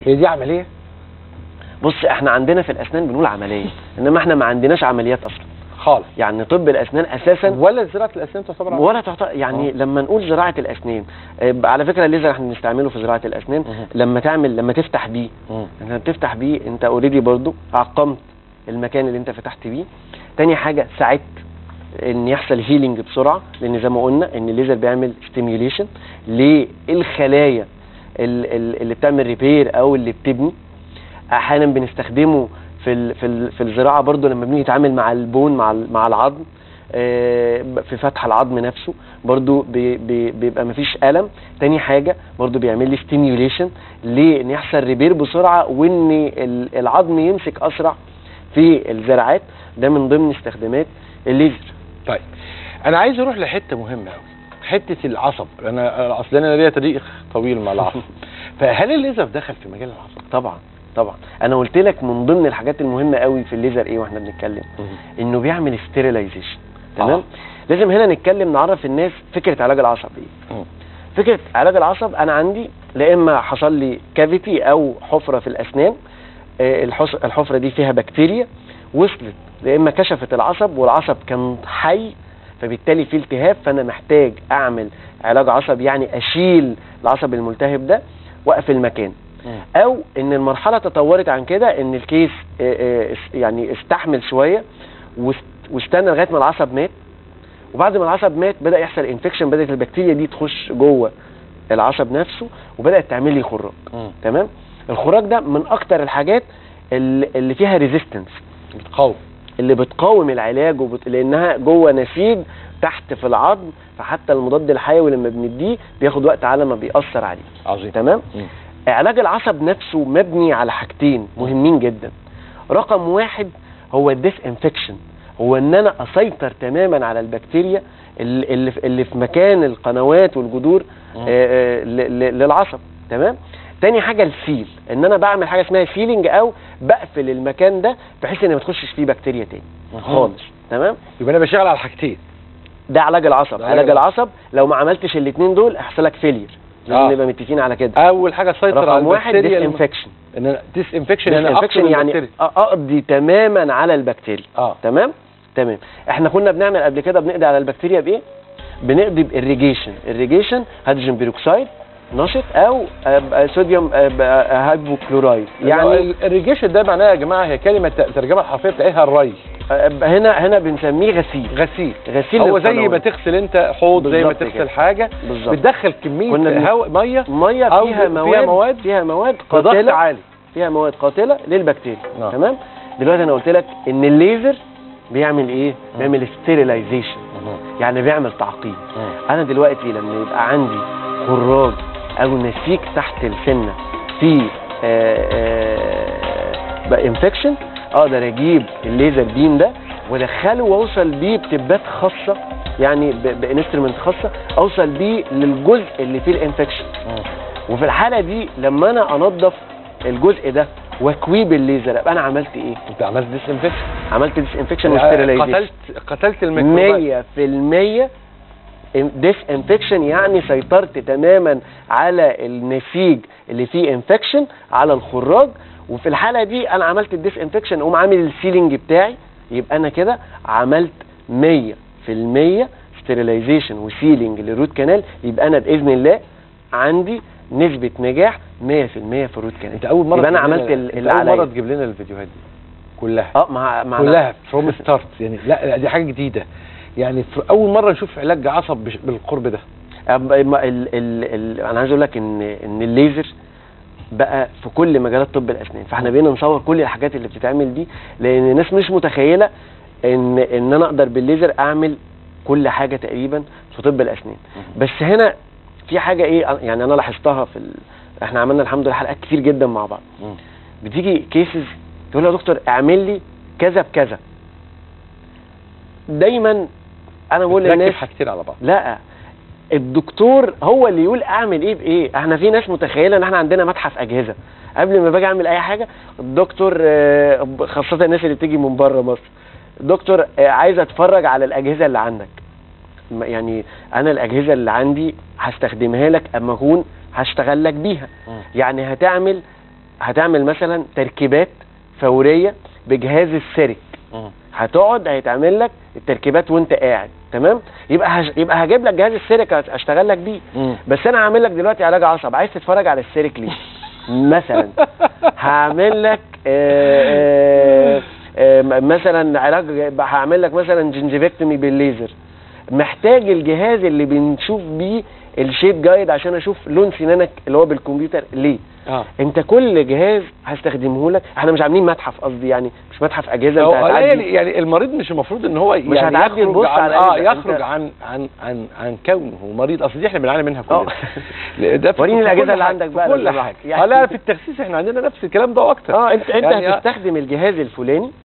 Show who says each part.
Speaker 1: هي دي عمليه
Speaker 2: بص احنا عندنا في الاسنان بنقول عمليه انما احنا ما عندناش عمليات اصلا
Speaker 1: خالص
Speaker 2: يعني طب الاسنان اساسا
Speaker 1: ولا زراعه الاسنان تعتبر عملية؟
Speaker 2: ولا تعتبر يعني
Speaker 1: آه.
Speaker 2: لما نقول زراعه الاسنان آه، على فكره الليزر احنا بنستعمله في زراعه الاسنان
Speaker 1: مهم.
Speaker 2: لما تعمل لما تفتح بيه
Speaker 1: مم.
Speaker 2: انت بتفتح بيه انت اوريدي برضو عقمت المكان اللي انت فتحت بيه تاني حاجه ساعدت ان يحصل هيلينج بسرعه لان زي ما قلنا ان الليزر بيعمل ستيميوليشن للخلايا ال- ال- اللي بتعمل ريبير او اللي بتبني احيانا بنستخدمه في ال في ال في الزراعه برضو لما بنيجي نتعامل مع البون مع ال- مع العظم آه، في فتح العظم نفسه برضو بي بي بيبقى مفيش الم تاني حاجه برضو بيعمل لي ستيميوليشن لان يحصل ريبير بسرعه وان ال- العظم يمسك اسرع في الزراعات ده من ضمن استخدامات الليزر
Speaker 1: طيب انا عايز اروح لحته مهمه قوي حته العصب انا اصل انا ليا تاريخ طويل مع العصب فهل الليزر دخل في مجال العصب
Speaker 2: طبعا طبعا انا قلت لك من ضمن الحاجات المهمه قوي في الليزر ايه واحنا بنتكلم انه بيعمل ستيرلايزيشن تمام
Speaker 1: آه.
Speaker 2: لازم هنا نتكلم نعرف الناس فكره علاج العصب ايه
Speaker 1: مم.
Speaker 2: فكره علاج العصب انا عندي لا اما حصل لي كافيتي او حفره في الاسنان آه، الحس- الحفره دي فيها بكتيريا وصلت لا اما كشفت العصب والعصب كان حي فبالتالي في التهاب فانا محتاج اعمل علاج عصب يعني اشيل العصب الملتهب ده واقفل المكان او ان المرحله تطورت عن كده ان الكيس آه، آه، اس- يعني استحمل شويه واست- واستنى لغايه ما العصب مات وبعد ما العصب مات بدا يحصل انفكشن بدات البكتيريا دي تخش جوه العصب نفسه وبدات تعمل لي خراج
Speaker 1: مم.
Speaker 2: تمام الخراج ده من اكتر الحاجات اللي اللي فيها ريزيستنس
Speaker 1: بتقاوم
Speaker 2: اللي بتقاوم العلاج وبت... لانها جوه نسيج تحت في العظم فحتى المضاد الحيوي لما بنديه بياخد وقت على ما بيأثر عليه
Speaker 1: عظيم
Speaker 2: تمام
Speaker 1: مم.
Speaker 2: علاج العصب نفسه مبني على حاجتين مهمين جدا رقم واحد هو الديس انفكشن هو ان انا اسيطر تماما على البكتيريا اللي, اللي, في- اللي في مكان القنوات والجذور
Speaker 1: مم.
Speaker 2: آه، آه، ل- ل- للعصب تمام تاني حاجه السيل ان انا بعمل حاجه اسمها سيلينج او بقفل المكان ده بحيث ان ما تخشش فيه بكتيريا تاني
Speaker 1: مم.
Speaker 2: خالص تمام
Speaker 1: يبقى انا بشتغل على حاجتين
Speaker 2: ده علاج العصب
Speaker 1: ده
Speaker 2: علاج
Speaker 1: علاج
Speaker 2: العصب لو ما عملتش الاثنين دول هيحصل لك فيلير لازم
Speaker 1: آه.
Speaker 2: نبقى متفقين على كده
Speaker 1: اول حاجه اسيطر على
Speaker 2: رقم واحد ديس
Speaker 1: البكتيريا الم-
Speaker 2: انفكشن
Speaker 1: ان انا ديس انفكشن يعني
Speaker 2: انفكشن
Speaker 1: اقتل
Speaker 2: يعني
Speaker 1: البكتيريا
Speaker 2: اقضي تماما على البكتيريا
Speaker 1: اه
Speaker 2: تمام تمام احنا كنا بنعمل قبل كده بنقضي على البكتيريا بايه بنقضي باريجيشن الريجيشن هيدروجين بيروكسيد نشط او آه، صوديوم آه، آه، هايبوكلورايد
Speaker 1: يعني
Speaker 2: يعني
Speaker 1: الريجيشن ده معناها يا جماعه هي كلمه ت- الترجمه الحرفيه بتاعتها الري
Speaker 2: آه، هنا هنا بنسميه غسيل
Speaker 1: غسيل
Speaker 2: غسيل
Speaker 1: هو زي ما
Speaker 2: للقنوات.
Speaker 1: تغسل انت حوض زي ما
Speaker 2: بالظبط
Speaker 1: تغسل
Speaker 2: كده.
Speaker 1: حاجه
Speaker 2: بالظبط
Speaker 1: بتدخل كميه
Speaker 2: كنا بن-
Speaker 1: هواء ميه
Speaker 2: ميه
Speaker 1: أو
Speaker 2: فيها
Speaker 1: فيها
Speaker 2: مواد
Speaker 1: مواد
Speaker 2: فيها مواد
Speaker 1: بضغط
Speaker 2: قاتله
Speaker 1: عالي
Speaker 2: فيها مواد قاتله للبكتيريا
Speaker 1: نعم.
Speaker 2: تمام دلوقتي انا قلت لك ان الليزر بيعمل ايه بيعمل ستيرلايزيشن يعني بيعمل تعقيم انا دلوقتي لما يبقى عندي خراج او نسيج تحت السنه في بقى انفكشن اقدر اجيب الليزر بيم ده وادخله واوصل بيه بتبات خاصه يعني بانسترومنت خاصه اوصل بيه للجزء اللي فيه الانفكشن وفي الحاله دي لما انا انظف الجزء ده واكويه بالليزر ابقى انا عملت ايه؟
Speaker 1: انت عملت ديس انفكشن
Speaker 2: عملت ديس انفكشن وستيرلايزيشن
Speaker 1: قتلت قتلت الميكروبات
Speaker 2: 100% ديس انفكشن يعني سيطرت تماما على النسيج اللي فيه انفكشن على الخراج وفي الحاله دي انا عملت الديس انفكشن اقوم عامل السيلينج بتاعي يبقى انا كده عملت 100% ستيرلايزيشن وسيلينج للروت كانال يبقى انا باذن الله عندي نسبه نجاح 100% في الروت كانال
Speaker 1: انت اول مره
Speaker 2: يبقى انا
Speaker 1: تجيب لنا-
Speaker 2: عملت ال-
Speaker 1: انت
Speaker 2: اللي
Speaker 1: اول مره
Speaker 2: عليا
Speaker 1: تجيب لنا الفيديوهات دي كلها
Speaker 2: اه مع مع
Speaker 1: كلها فروم ستارت يعني لا لا، دي حاجه جديده يعني في اول مره نشوف علاج عصب بش- بالقرب ده
Speaker 2: أب- ما ال ال ال انا عايز اقول لك ان ان الليزر بقى في كل مجالات طب الاسنان فاحنا بقينا نصور كل الحاجات اللي بتتعمل دي لان الناس مش متخيله ان ان انا اقدر بالليزر اعمل كل حاجه تقريبا في طب الاسنان بس هنا في حاجه ايه يعني انا لاحظتها في ال... احنا عملنا الحمد لله حلقات كتير جدا مع بعض بتيجي كيسز تقول له يا دكتور اعمل لي كذا بكذا دايما انا بقول
Speaker 1: بتركب
Speaker 2: للناس
Speaker 1: حاجتين على بعض
Speaker 2: لا الدكتور هو اللي يقول اعمل ايه بايه احنا في ناس متخيله ان احنا عندنا متحف اجهزه قبل ما باجي اعمل اي حاجه الدكتور آه، خاصه الناس اللي بتيجي من بره مصر الدكتور آه، عايز اتفرج على الاجهزه اللي عندك م- يعني انا الاجهزه اللي عندي هستخدمها لك اما اكون هشتغل لك بيها يعني هتعمل هتعمل مثلا تركيبات فوريه بجهاز السيرك
Speaker 1: مم.
Speaker 2: هتقعد هيتعمل لك التركيبات وانت قاعد تمام يبقى هج... يبقى هجيب لك جهاز السيرك اشتغل لك بيه
Speaker 1: مم.
Speaker 2: بس انا هعمل لك دلوقتي علاج عصب عايز تتفرج على السيرك ليه مثلا هعمل لك آه، آه، آه، مثلا علاج هعمل لك مثلا جنجيفكتومي بالليزر محتاج الجهاز اللي بنشوف بيه الشيب جايد عشان اشوف لون سنانك اللي هو بالكمبيوتر ليه
Speaker 1: اه
Speaker 2: انت كل جهاز هستخدمه لك احنا مش عاملين متحف قصدي يعني مش متحف اجهزه
Speaker 1: هو
Speaker 2: انت
Speaker 1: لا
Speaker 2: هتعدي
Speaker 1: يعني يعني المريض مش المفروض ان هو
Speaker 2: مش
Speaker 1: يعني
Speaker 2: هتعدي
Speaker 1: يخرج
Speaker 2: تبص
Speaker 1: عن
Speaker 2: على
Speaker 1: اه
Speaker 2: إيه؟
Speaker 1: يخرج
Speaker 2: أنت-
Speaker 1: عن عن عن عن كونه مريض اصل دي احنا بنعاني منها
Speaker 2: اه.
Speaker 1: كلنا ده في
Speaker 2: وريني
Speaker 1: في
Speaker 2: الأجهزة
Speaker 1: كل
Speaker 2: اللي
Speaker 1: حاجة-
Speaker 2: عندك
Speaker 1: في
Speaker 2: بقى
Speaker 1: كل
Speaker 2: لو سمحت.
Speaker 1: حاجه
Speaker 2: يعني-
Speaker 1: اه لا في التخسيس احنا عندنا نفس الكلام ده واكتر
Speaker 2: اه انت انت
Speaker 1: يعني-
Speaker 2: هتستخدم الجهاز الفلاني